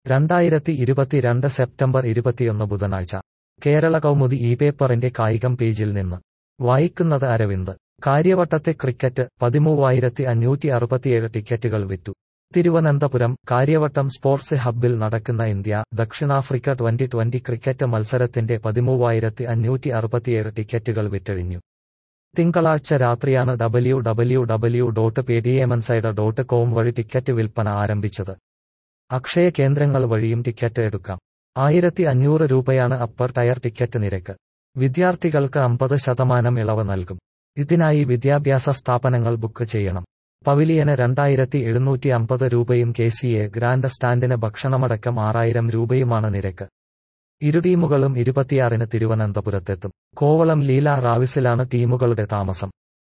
രണ്ടായിരത്തി ഇരുപത്തിരണ്ട് സെപ്റ്റംബർ ഇരുപത്തിയൊന്ന് ബുധനാഴ്ച കേരള കൗമുദി ഈ പേപ്പറിന്റെ കായികം പേജിൽ നിന്ന് വായിക്കുന്നത് അരവിന്ദ് കാര്യവട്ടത്തെ ക്രിക്കറ്റ് പതിമൂവായിരത്തി അഞ്ഞൂറ്റി അറുപത്തിയേഴ് ടിക്കറ്റുകൾ വിറ്റു തിരുവനന്തപുരം കാര്യവട്ടം സ്പോർട്സ് ഹബ്ബിൽ നടക്കുന്ന ഇന്ത്യ ദക്ഷിണാഫ്രിക്ക ട്വന്റി ട്വന്റി ക്രിക്കറ്റ് മത്സരത്തിന്റെ പതിമൂവായിരത്തി അഞ്ഞൂറ്റി അറുപത്തിയേഴ് ടിക്കറ്റുകൾ വിറ്റഴിഞ്ഞു തിങ്കളാഴ്ച രാത്രിയാണ് W W W dot paytminsider dot com വഴി ടിക്കറ്റ് വിൽപ്പന ആരംഭിച്ചത് അക്ഷയ കേന്ദ്രങ്ങൾ വഴിയും ടിക്കറ്റ് എടുക്കാം ആയിരത്തി അഞ്ഞൂറ് രൂപയാണ് അപ്പർ ടയർ ടിക്കറ്റ് നിരക്ക് വിദ്യാർത്ഥികൾക്ക് അമ്പത് ശതമാനം ഇളവ് നൽകും ഇതിനായി വിദ്യാഭ്യാസ സ്ഥാപനങ്ങൾ ബുക്ക് ചെയ്യണം പവിലിയന് രണ്ടായിരത്തി എഴുന്നൂറ്റി അമ്പത് രൂപയും കെ സി എ ഗ്രാൻഡ് സ്റ്റാൻഡിന് ഭക്ഷണമടക്കം ആറായിരം രൂപയുമാണ് നിരക്ക് ഇരു ടീമുകളും ഇരുപത്തിയാറിന് തിരുവനന്തപുരത്തെത്തും കോവളം ലീല റാവിസിലാണ് ടീമുകളുടെ താമസം